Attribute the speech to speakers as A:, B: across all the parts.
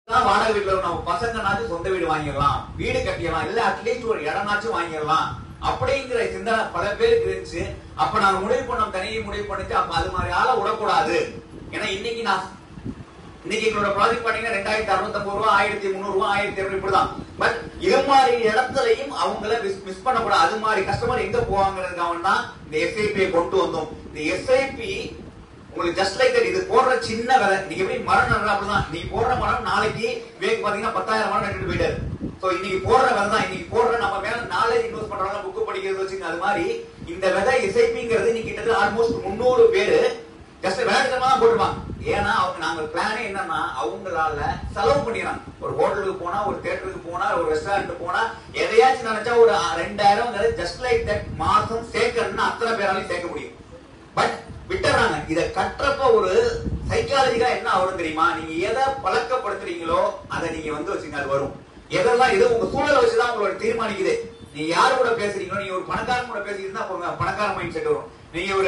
A: தான் வாடகை வீட்டுல இருக்கோம். நம்ம பசங்கனாச்சும் சொந்த வீடு வாங்கிடலாம் வீடு கட்டிடலாம் இல்ல அட்லீஸ்ட் ஒரு இடம்னாச்சும் வாங்கிடலாம் அப்படிங்கிற சிந்தனை பல பேருக்கு இருந்துச்சு அப்ப நாங்க முடிவு பண்ணோம் தனியை முடிவு பண்ணிட்டு அப்ப அது மாதிரி ஆள விடக்கூடாது ஏன்னா இன்னைக்கு நான் இன்னைக்கு எங்களோட ப்ராஜெக்ட் பாத்தீங்கன்னா ரெண்டாயிரத்தி அறுநூத்தம்பது ரூபா ஆயிரத்தி முந்நூறு ரூபா ஆயிரத்தி இருநூறு இப்படிதான் பட் இது மாதிரி இடத்துலயும் அவங்கள மிஸ் பண்ணக்கூடாது அது மாதிரி கஸ்டமர் எங்க போவாங்கிறதுக்காக தான் இந்த எஸ்ஐபி கொண்டு வந்தோம் இந்த எஸ்ஐபி உங்களுக்கு ஜஸ்ட் லைக் தட் இது போடுற சின்ன விலை நீங்க எப்படி மரம் நடுற அப்படிதான் நீங்க போடுற மரம் நாளைக்கு வேக் பாத்தீங்கன்னா பத்தாயிரம் மரம் நட்டுட்டு போயிட்டாரு சோ இன்னைக்கு போடுற விலை தான் இன்னைக்கு போடுற நம்ம மேல நாலேஜ் இன்வெஸ்ட் பண்றாங்க புக்கு படிக்கிறது வச்சுங்க அது மாதிரி இந்த விதை எஸ்ஐபிங்கிறது இன்னைக்கு கிட்டத்தட்ட ஆல்மோஸ்ட் முந்நூறு பேரு ஜஸ்ட் விளையாட்டுத்தனமா தான் போட்டுருப்பாங்க ஏன்னா அவங்க நாங்க பிளானே என்னன்னா அவங்களால செலவு பண்ணிடுறாங்க ஒரு ஹோட்டலுக்கு போனா ஒரு தியேட்டருக்கு போனா ஒரு ரெஸ்டாரண்ட் போனா எதையாச்சும் நினைச்சா ஒரு ரெண்டாயிரம் ஜஸ்ட் லைக் தட் மாசம் சேர்க்கணும்னு அத்தனை பேராலையும் சேர்க்க முடியும் பட் விட்டுறாங்க இத கட்டுறப்ப ஒரு சைக்காலஜிக்கா என்ன வரும் தெரியுமா நீங்க எதை பழக்கப்படுத்துறீங்களோ அதை நீங்க வந்து வச்சுங்க அது வரும் எதெல்லாம் இது உங்க சூழலை வச்சுதான் உங்களோட தீர்மானிக்குது நீங்க யாரு கூட பேசுறீங்களோ நீங்க ஒரு பணக்காரன் கூட பேசுறீங்கன்னா போங்க பணக்கார மைண்ட் செட் வரும் நீங்க ஒரு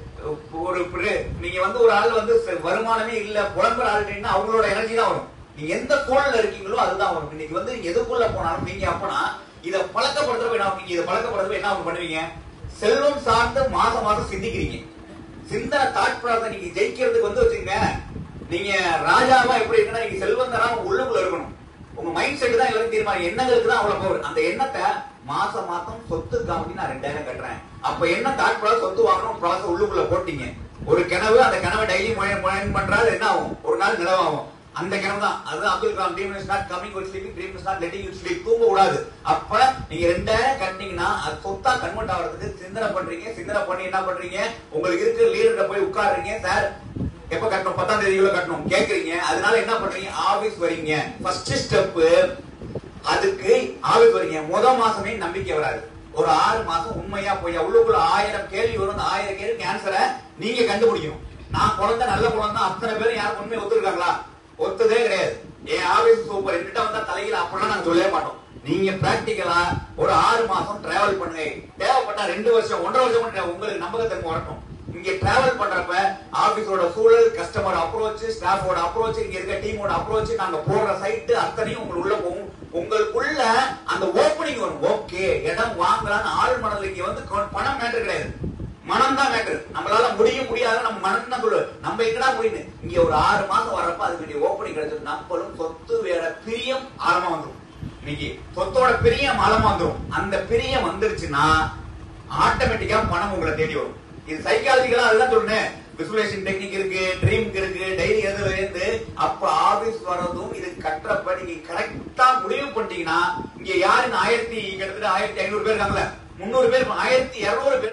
A: ஒரு பிர- நீங்க வந்து ஒரு ஆள் வந்து ச- வருமானமே இல்ல புலம்புற ஆள் அவங்களோட எனர்ஜி தான் வரும் நீங்க எந்த சூழல்ல இருக்கீங்களோ அதுதான் வரும் இன்னைக்கு வந்து நீங்க எதுக்குள்ள போனாலும் நீங்க அப்பனா இத பழக்கப்படுத்துறப்ப என்ன ஆகும்? நீங்க இதை பழக்கப்படுறப்ப என்ன ஆகும் பண்ணுவீங்க செல்வம் சார்ந்து மாசம் மாசம் சிந்திக்கிறீங்க சிந்தனை தாட் ப்ராசஸ் நீங்க ஜெயிக்கிறதுக்கு வந்து வச்சுங்க நீங்க ராஜாவா எப்படி இருக்குன்னா நீங்க செல்வந்தரா உங்க உள்ளுக்குள்ள இருக்கணும் உங்க மைண்ட் செட் தான் எல்லாரும் தீர்மானம் எண்ணங்களுக்கு தான் அவ்வளவு பவர் அந்த எண்ணத்தை மாசம் மாசம் சொத்து காமிக்கு நான் ரெண்டாயிரம் கட்டுறேன் அப்ப என்ன தாட் ப்ராசஸ் சொத்து வாங்கணும் ப்ராசஸ் உள்ளுக்குள்ள போட்டீங்க ஒரு கனவு அந்த கனவை டெய்லி முயன் பண்றாரு என்ன ஆகும் ஒரு நாள் நிலவாகும் அந்த கனவு தான் அது Abdul Kalam dream is not coming with sleeping dream is not letting you sleep தூங்க கூடாது அப்ப நீங்க ரெண்டாயிரம் கட்டினீங்கன்னா அது சொத்தா கன்வெர்ட் ஆகிறதுக்கு சிந்தனை பண்றீங்க சிந்தனை பண்ணி என்ன பண்றீங்க உங்களுக்கு இருக்கிற லீடர்கிட்ட போய் உட்காருறீங்க சார் எப்ப கட்டணும் பத்தாம் தேதிக்குள்ள கட்டணும் கேக்குறீங்க அதனால என்ன பண்றீங்க ஆபீஸ் வரீங்க ஃபர்ஸ்ட் ஸ்டெப் அதுக்கு ஆபீஸ் வரீங்க முத மாசமே நம்பிக்கை வராது ஒரு ஆறு மாசம் உண்மையா போய் உள்ளுக்குள்ள ஆயிரம் கேள்வி வரும் அந்த ஆயிரம் கேள்வி ஆன்சரை நீங்க கண்டுபிடிக்கணும் நான் குழந்தை நல்ல குழந்தை அத்தனை பேரும் யாரும் உண்மையை ஒத்துருக்காங்களா ஒத்ததே கிடையாது என் ஆபீஸ் சூப்பர் என்கிட்ட வந்தா தலையில அப்படிலாம் நாங்க சொல்லவே மாட்டோம் நீங்க பிராக்டிக்கலா ஒரு ஆறு மாசம் டிராவல் பண்ணுங்க தேவைப்பட்டா ரெண்டு வருஷம் ஒன்றரை வருஷம் கூட உங்களுக்கு நம்பகத்தன்மை வரட்டும் இங்க டிராவல் பண்றப்ப ஆபீஸோட சூழல் கஸ்டமர் அப்ரோச் ஸ்டாஃபோட அப்ரோச் இங்க இருக்க டீமோட அப்ரோச் நாங்க போடுற சைட் அத்தனையும் உங்களுக்கு உள்ள போகும் உங்களுக்குள்ள அந்த ஓப்பனிங் வரும் ஓகே இடம் வாங்கலாம்னு ஆள் மனதில் இங்க வந்து கொ- பணம் மேட்டர் கிடையாது மனம் தான் மேட்டர் நம்மளால முடிய முடியாது நம்ம மனம் தான் சொல்லு நம்ம எங்கடா முடியுது இங்க ஒரு ஆறு மாசம் வர்றப்ப அதுக்கு வேண்டிய ஓப்பனிங் கிடைச்சது நம்மளும் சொத்து வேற பிரியம் ஆழமா வந்துரும் இன்னைக்கு சொத்தோட பிரியம் ஆழமா வந்துரும் அந்த பிரியம் வந்துருச்சுன்னா ஆட்டோமேட்டிக்கா பணம் உங்களை தேடி வரும் இது சைக்காலஜிக்கலா அதுதான் சொல்றேன் விசுவலேஷன் டெக்னிக் இருக்கு ட்ரீம் இருக்கு டைரி எதுல இருந்து அப்ப ஆபீஸ் வரதும் இது கட்டுறப்ப நீங்க கரெக்டா முடிவு பண்ணிட்டீங்கன்னா இங்க யாரு இந்த ஆயிரத்தி கிட்டத்தட்ட ஆயிரத்தி ஐநூறு பேர் இருக்காங்கல்ல முந்நூறு பேர் ஆயிரத்தி இருநூறு பேர்